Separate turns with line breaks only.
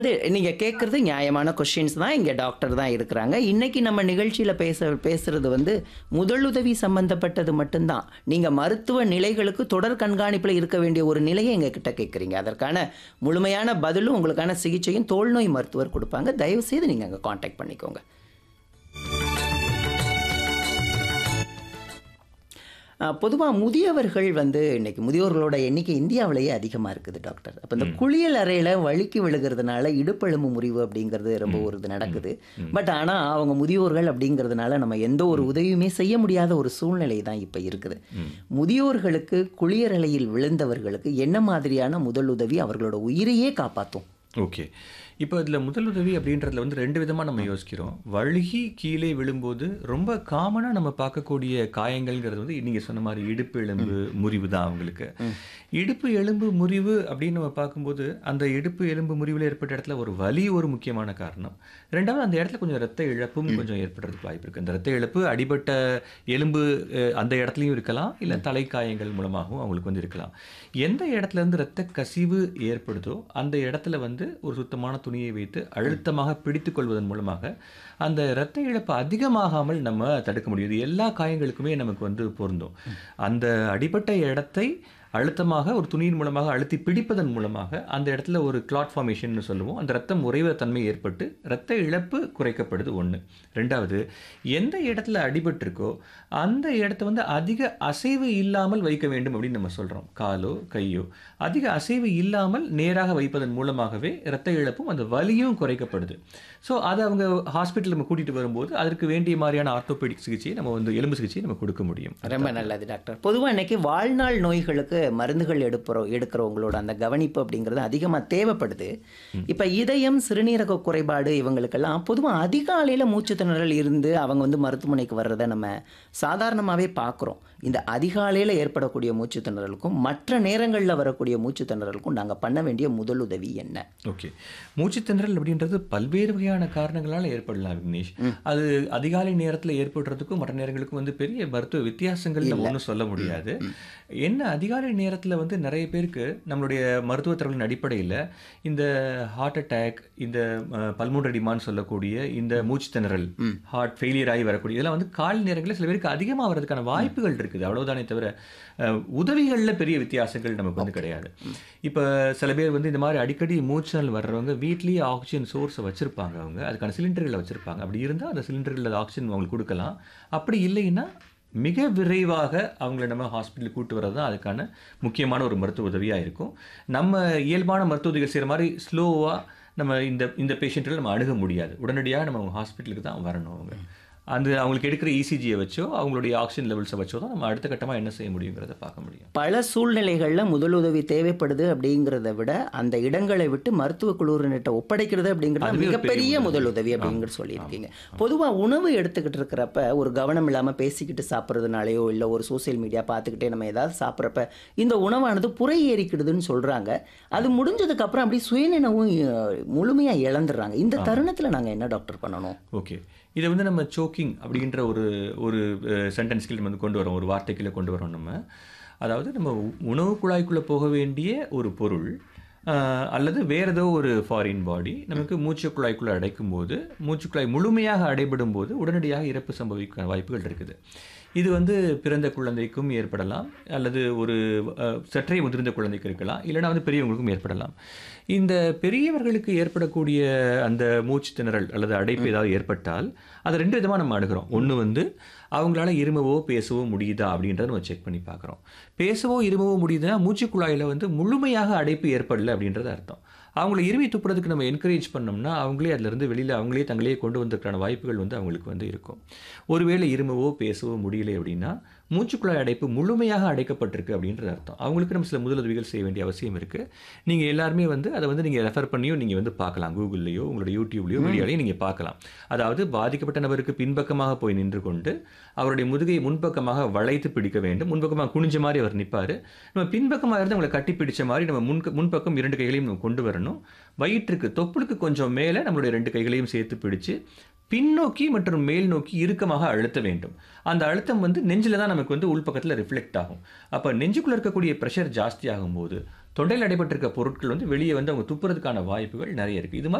இது நீங்க கேட்கறது நியாயமான கொஸ்டின்ஸ் தான் இங்க டாக்டர் தான் இருக்கிறாங்க இன்னைக்கு நம்ம நிகழ்ச்சியில பேச பேசுறது வந்து முதலுதவி சம்பந்தப்பட்டது மட்டும்தான் நீங்க மருத்துவ நிலைகளுக்கு தொடர் கண்காணிப்புல இருக்க வேண்டிய ஒரு நிலையை எங்க கிட்ட கேட்குறீங்க அதற்கான முழுமையான பதிலும் உங்களுக்கான சிகிச்சையும் தோல்நோய் மருத்துவர் கொடுப்பாங்க தயவு செய்து நீங்க அங்க காண்டாக்ட் பண்ணிக்கோங்க பொதுவாக முதியவர்கள் வந்து இன்னைக்கு முதியோர்களோட எண்ணிக்கை இந்தியாவிலேயே அதிகமாக இருக்குது டாக்டர் அப்போ இந்த குளியல் அறையில் வழுக்கி விழுகிறதுனால இடுப்பெலும்பு முறிவு அப்படிங்கிறது ரொம்ப ஒரு இது நடக்குது பட் ஆனால் அவங்க முதியோர்கள் அப்படிங்கிறதுனால நம்ம எந்த ஒரு உதவியுமே செய்ய முடியாத ஒரு சூழ்நிலை தான் இப்போ இருக்குது முதியோர்களுக்கு குளியலறையில் விழுந்தவர்களுக்கு என்ன மாதிரியான முதலுதவி அவர்களோட உயிரையே காப்பாற்றும்
ஓகே இப்போ இதில் முதலுதவி அப்படின்றதுல வந்து ரெண்டு விதமாக நம்ம யோசிக்கிறோம் வழுகி கீழே விழும்போது ரொம்ப காமனாக நம்ம பார்க்கக்கூடிய காயங்கள்ங்கிறது வந்து நீங்கள் சொன்ன மாதிரி இடுப்பு எலும்பு முறிவு தான் அவங்களுக்கு இடுப்பு எலும்பு முறிவு அப்படின்னு நம்ம பார்க்கும்போது அந்த இடுப்பு எலும்பு முறிவில் ஏற்பட்ட இடத்துல ஒரு வலி ஒரு முக்கியமான காரணம் ரெண்டாவது அந்த இடத்துல கொஞ்சம் ரத்த இழப்பும் கொஞ்சம் ஏற்படுறதுக்கு வாய்ப்பு இருக்குது அந்த ரத்த இழப்பு அடிபட்ட எலும்பு அஹ், அந்த இடத்துலையும் இருக்கலாம் இல்லை தலைக்காயங்கள் மூலமாகவும் அவங்களுக்கு வந்து இருக்கலாம் எந்த இடத்துல இருந்து ரத்த கசிவு ஏற்படுதோ அந்த இடத்துல வந்து ஒரு சுத்தமான துணியை வைத்து அழுத்தமாக பிடித்துக் கொள்வதன் மூலமாக அந்த இரத்த இழப்பு அதிகமாகாமல் நம்ம தடுக்க முடியும் இது எல்லா காயங்களுக்குமே நமக்கு வந்து பொருந்தும் அந்த அடிபட்ட இடத்தை அழுத்தமாக ஒரு துணியின் மூலமாக அழுத்தி பிடிப்பதன் மூலமாக அந்த இடத்துல ஒரு கிளாட் ஃபார்மேஷன் சொல்லுவோம் அந்த ரத்தம் உறைவ தன்மை ஏற்பட்டு ரத்த இழப்பு குறைக்கப்படுது ஒன்று ரெண்டாவது எந்த இடத்துல அடிபட்டிருக்கோ அந்த இடத்த வந்து அதிக அசைவு இல்லாமல் வைக்க வேண்டும் அப்படின்னு நம்ம சொல்கிறோம் காலோ கையோ அதிக அசைவு இல்லாமல் நேராக வைப்பதன் மூலமாகவே இரத்த இழப்பும் அந்த வலியும் குறைக்கப்படுது ஸோ அதை அவங்க ஹாஸ்பிட்டல் நம்ம கூட்டிகிட்டு வரும்போது அதற்கு வேண்டிய மாதிரியான ஆர்த்தோபெடிக் சிகிச்சையை நம்ம வந்து எலும்பு சிகிச்சையை நம்ம கொடுக்க முடியும்
ரொம்ப நல்லது டாக்டர் பொதுவாக இன்னைக்கு வாழ்நாள் நோய்களுக்கு மருந்துகள் எடுப்புறோம் எடுக்கிறவங்களோட அந்த கவனிப்பு அப்படிங்கிறது அதிகமாக தேவைப்படுது இப்போ இதயம் சிறுநீரக குறைபாடு இவங்களுக்கெல்லாம் பொதுவாக அதிகாலையில் மூச்சு திணறல் இருந்து அவங்க வந்து மருத்துவமனைக்கு வர்றதை நம்ம சாதாரணமாகவே பார்க்குறோம் இந்த அதிகாலையில் ஏற்படக்கூடிய மூச்சு திணறலுக்கும் மற்ற நேரங்களில் வரக்கூடிய மூச்சு திணறலுக்கும் நாங்கள் பண்ண வேண்டிய முதலுதவி என்ன
ஓகே மூச்சு திணறல் அப்படின்றது பல்வேறு வகையான காரணங்களால் ஏற்படலாம் விக்னேஷ் அது அதிகாலை நேரத்தில் ஏற்படுறதுக்கும் மற்ற நேரங்களுக்கும் வந்து பெரிய மருத்துவ வித்தியாசங்கள் நம்ம ஒன்றும் சொல்ல முடியாது என்ன அதிகாலை நேரத்தில் வந்து நிறைய பேருக்கு நம்மளுடைய மருத்துவ தரவின் அடிப்படையில் இந்த ஹார்ட் அட்டாக் இந்த பல்மோடடிமான்னு சொல்லக்கூடிய இந்த மூச்சு திணறல் ஹார்ட் ஃபெயிலியர் ஆகி வரக்கூடிய இதெல்லாம் வந்து காலை நேரங்களில் சில பேருக்கு அதிகமாக வர்றதுக்கான வாய்ப்புகள் இருக்குது அவ்வளவுதானே தவிர அஹ், உதவிகளில் பெரிய வித்தியாசங்கள் நமக்கு வந்து கிடையாது இப்போ சில பேர் வந்து இந்த மாதிரி அடிக்கடி மூச்சல் வர்றவங்க வீட்லேயே ஆக்சிஜன் சோர்ஸை வச்சுருப்பாங்க அவங்க அதுக்கான சிலிண்டர்களை வச்சுருப்பாங்க அப்படி இருந்தால் அந்த சிலிண்டரில் ஆக்சிஜன் அவங்களுக்கு கொடுக்கலாம் அப்படி இல்லைன்னா மிக விரைவாக அவங்கள நம்ம ஹாஸ்பிட்டலுக்கு கூட்டு வர்றது தான் அதுக்கான முக்கியமான ஒரு மருத்துவ உதவியாக இருக்கும் நம்ம இயல்பான மருத்துவ உதவிகள் செய்கிற மாதிரி ஸ்லோவாக நம்ம இந்த இந்த பேஷண்ட்டில் நம்ம அணுக முடியாது உடனடியாக நம்ம அவங்க ஹாஸ்பிட்டலுக்கு தான் வரணும் அவங்க அந்த அவங்களுக்கு எடுக்கிற இசிஜியை வச்சோ அவங்களுடைய ஆக்சிஜன் லெவல்ஸை வச்சோ தான் நம்ம அடுத்த கட்டமாக என்ன செய்ய முடியுங்கிறத பார்க்க முடியும்
பல சூழ்நிலைகளில் முதலுதவி தேவைப்படுது அப்படிங்கிறத விட அந்த இடங்களை விட்டு மருத்துவ குழுவினர்கிட்ட ஒப்படைக்கிறது அப்படிங்கிறது
அதுவே ஒரு பெரிய
மிகப்பெரிய
முதலுதவி.
முதலுதவி அப்படிங்கிறது சொல்லியிருக்கீங்க பொதுவாக உணவு எடுத்துக்கிட்டு இருக்கிறப்ப ஒரு கவனம் இல்லாமல் பேசிக்கிட்டு சாப்பிட்றதுனாலையோ இல்லை ஒரு சோஷியல் மீடியா பார்த்துக்கிட்டே நம்ம ஏதாவது சாப்பிட்றப்ப இந்த உணவானது புரை ஏறிக்கிடுதுன்னு சொல்கிறாங்க அது முடிஞ்சதுக்கு அப்புறம் அப்படியே சுயநினைவும் முழுமையாக இழந்துடுறாங்க இந்த தருணத்தில் நாங்கள் என்ன டாக்டர் பண்ணணும்
ஓகே இதை வந்து நம்ம சோக்கிங் அப்படின்ற ஒரு ஒரு சென்டென்ஸ்கில் நம்ம வந்து கொண்டு வரோம் ஒரு வார்த்தைக்குள்ள கொண்டு வரோம் நம்ம அதாவது நம்ம உ- உணவு குழாய்க்குள்ளே போக வேண்டிய ஒரு பொருள் ஆஹ், அல்லது வேற ஏதோ ஒரு ஃபாரின் பாடி நமக்கு மூச்சு குழாய்க்குள்ளே அடைக்கும் போது மூச்சு குழாய் முழுமையாக அடைபடும் போது உடனடியாக இறப்பு சம்பவிக்க வாய்ப்புகள் இருக்குது இது வந்து பிறந்த குழந்தைக்கும் ஏற்படலாம் அல்லது ஒரு அஹ், சற்றே முதிர்ந்த குழந்தைக்கு இருக்கலாம் இல்லைன்னா வந்து பெரியவங்களுக்கும் ஏற்படலாம் இந்த பெரியவர்களுக்கு ஏற்படக்கூடிய அந்த மூச்சு திணறல் அல்லது அடைப்பு ஏதாவது ஏற்பட்டால் அதை ரெண்டு விதமாக நம்ம அணுகிறோம் ஒன்று வந்து அவங்களால இருமவோ பேசவோ முடியுதா அப்படின்றத நம்ம செக் பண்ணி பார்க்குறோம் பேசவோ இருமவோ முடியுதுன்னா மூச்சுக் குழாயில் வந்து முழுமையாக அடைப்பு ஏற்படல அப்படின்றது அர்த்தம் அவங்கள இருமி துப்புறதுக்கு நம்ம என்கரேஜ் பண்ணோம்னா அவங்களே அதிலிருந்து வெளியில் அவங்களே தங்களே கொண்டு வந்ததுக்கான வாய்ப்புகள் வந்து அவங்களுக்கு வந்து இருக்கும் ஒருவேளை இருமவோ பேசவோ முடியலை அப்படின்னா மூச்சுக்குழாய் அடைப்பு முழுமையாக அடைக்கப்பட்டிருக்கு அப்படின்றது அர்த்தம் அவங்களுக்கு நம்ம சில முதலுதவிகள் செய்ய வேண்டிய அவசியம் இருக்குது நீங்கள் எல்லாருமே வந்து அதை வந்து நீங்கள் ரெஃபர் பண்ணியும் நீங்கள் வந்து பார்க்கலாம் கூகுள்லேயோ உங்களோட யூடியூப்லேயோ மீடியாலையோ நீங்கள் பார்க்கலாம் அதாவது பாதிக்கப்பட்ட நபருக்கு பின்பக்கமாக போய் நின்று கொண்டு அவருடைய முதுகை முன்பக்கமாக வளைத்து பிடிக்க வேண்டும் முன்பக்கமாக குனிஞ்ச மாதிரி அவர் நிற்பார் நம்ம பின்பக்கமாக இருந்து அவங்களை கட்டி பிடிச்ச மாதிரி நம்ம முன் முன்பக்கம் இரண்டு கைகளையும் நம்ம கொண்டு வரணும் வயிற்றுக்கு தொப்புளுக்கு கொஞ்சம் மேலே நம்மளுடைய ரெண்டு கைகளையும் சேர்த்து பிடிச்சு பின்னோக்கி மற்றும் மேல் நோக்கி இறுக்கமாக அழுத்த வேண்டும் அந்த அழுத்தம் வந்து நெஞ்சில் தான் நமக்கு வந்து உள்பக்கத்தில் ரிஃப்ளெக்ட் ஆகும் அப்போ நெஞ்சுக்குள்ளே இருக்கக்கூடிய ப்ரெஷர் ஜாஸ்தி ஆகும்போது தொண்டையில் அடைபட்டிருக்க பொருட்கள் வந்து வெளியே வந்து அவங்க துப்புறதுக்கான வாய்ப்புகள் நிறைய இருக்குது இது மாதிரி